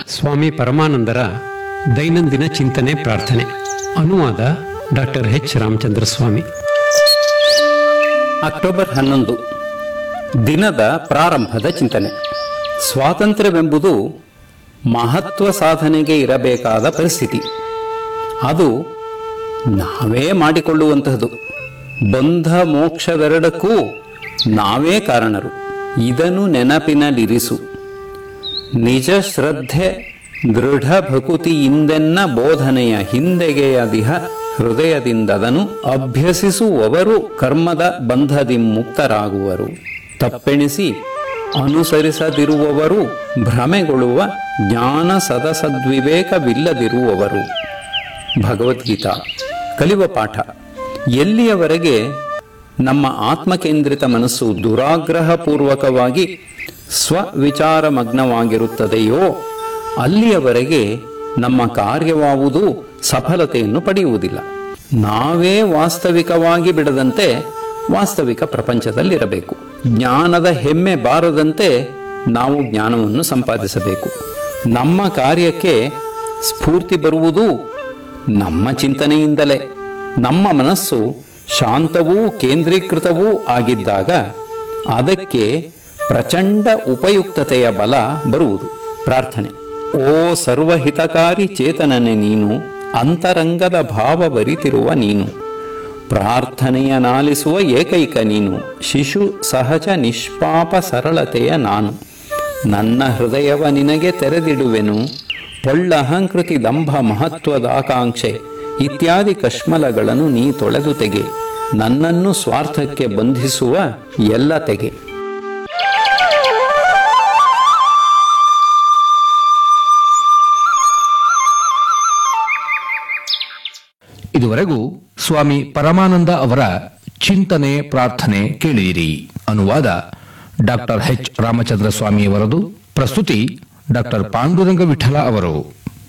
ಸ್ವಾಮಿ ಪರಮಾನಂದರ ದೈನಂದಿನ ಚಿಂತನೆ ಪ್ರಾರ್ಥನೆ ಅನುವಾದ doctor H Ramachandra Swamy October ಹನ್ನೊಂದು ದಿನದ ಪ್ರಾರಂಭದ ಚಿಂತನೆ ಸ್ವಾತಂತ್ರ್ಯವೆಂಬುದು ಮಹತ್ವ ಸಾಧನೆಗೆ ಇರಬೇಕಾದ ಪರಿಸ್ಥಿತಿ ಅದು ನಾವೇ ಮಾಡಿಕೊಳ್ಳುವಂತಹದ್ದು ಬಂಧ ಮೋಕ್ಷವೆರಡಕ್ಕೂ ನಾವೇ ಕಾರಣರು ಇದನ್ನು ನೆನಪಿನಲ್ಲಿರಿಸು ನಿಜ ಶ್ರದ್ಧೆ ದೃಢ ಭಕುತಿಯಿಂದೆನ್ನ ಬೋಧನೆಯ ಹಿಂದೆಗೆಯದಿಹ ಹೃದಯದಿಂದದನು ಅಭ್ಯಸಿಸುವವರು ಕರ್ಮದ ಬಂಧದಿ ಮುಕ್ತರಾಗುವರು ತಪ್ಪೆಣಿಸಿ ಅನುಸರಿಸದಿರುವವರು ಭ್ರಮೆಗೊಳ್ಳುವ ಜ್ಞಾನ ಸದಸದ್ವಿವೇಕವಿಲ್ಲದಿರುವವರು ಭಗವದ್ಗೀತಾ ಕಲಿಯುವ ಪಾಠ ಎಲ್ಲಿಯವರೆಗೆ ನಮ್ಮ ಆತ್ಮಕೇಂದ್ರಿತ ಮನಸ್ಸು ದುರಾಗ್ರಹಪೂರ್ವಕವಾಗಿ ಸ್ವವಿಚಾರಮಗ್ನವಾಗಿರುತ್ತದೆಯೋ ಅಲ್ಲಿಯವರೆಗೆ ನಮ್ಮ ಕಾರ್ಯವಾವುದು ಸಫಲತೆಯನ್ನು ಪಡೆಯುವುದಿಲ್ಲ ನಾವೇ ವಾಸ್ತವಿಕವಾಗಿ ಬಿಡದಂತೆ ವಾಸ್ತವಿಕ ಪ್ರಪಂಚದಲ್ಲಿರಬೇಕು ಜ್ಞಾನದ ಹೆಮ್ಮೆ ಬಾರದಂತೆ ನಾವು ಜ್ಞಾನವನ್ನು ಸಂಪಾದಿಸಬೇಕು ನಮ್ಮ ಕಾರ್ಯಕ್ಕೆ ಸ್ಫೂರ್ತಿ ಬರುವುದು ನಮ್ಮ ಚಿಂತನೆಯಿಂದಲೇ ನಮ್ಮ ಮನಸ್ಸು ಶಾಂತವೂ ಕೇಂದ್ರೀಕೃತವೂ ಆಗಿದ್ದಾಗ ಅದಕ್ಕೆ ಪ್ರಚಂಡ ಉಪಯುಕ್ತತೆಯ ಬಲ ಬರುವುದು ಪ್ರಾರ್ಥನೆ ಓ ಸರ್ವಹಿತಕಾರಿ ಚೇತನನೆ ನೀನು ಅಂತರಂಗದ ಭಾವ ಬರಿತಿರುವ ನೀನು ಪ್ರಾರ್ಥನೆಯ ನಾಲಿಸುವ ಏಕೈಕ ನೀನು ಶಿಶು ಸಹಜ ನಿಷ್ಪಾಪ ಸರಳತೆಯ ನಾನು ನನ್ನ ಹೃದಯವ ನಿನಗೆ ತೆರೆದಿಡುವೆನು ಪೊಳ್ಳಹಂಕೃತಿ ದಂಭ ಮಹತ್ವದ ಆಕಾಂಕ್ಷೆ ಇತ್ಯಾದಿ ಕಶ್ಮಲಗಳನ್ನು ನೀ ತೊಳೆದು ತೆಗೆ ನನ್ನನ್ನು ಸ್ವಾರ್ಥಕ್ಕೆ ಬಂಧಿಸುವ ಎಲ್ಲ ತೆಗೆ ಇದುವರೆಗೂ ಸ್ವಾಮಿ ಪರಮಾನಂದ ಅವರ ಚಿಂತನೆ ಪ್ರಾರ್ಥನೆ ಕೇಳಿದಿರಿ ಅನುವಾದ ಡಾಕ್ಟರ್ ಎಚ್ ರಾಮಚಂದ್ರ ಸ್ವಾಮಿಯವರದು ಪ್ರಸ್ತುತಿ ಡಾಕ್ಟರ್ ಪಾಂಡುರಂಗ ವಿಠಲ ಅವರು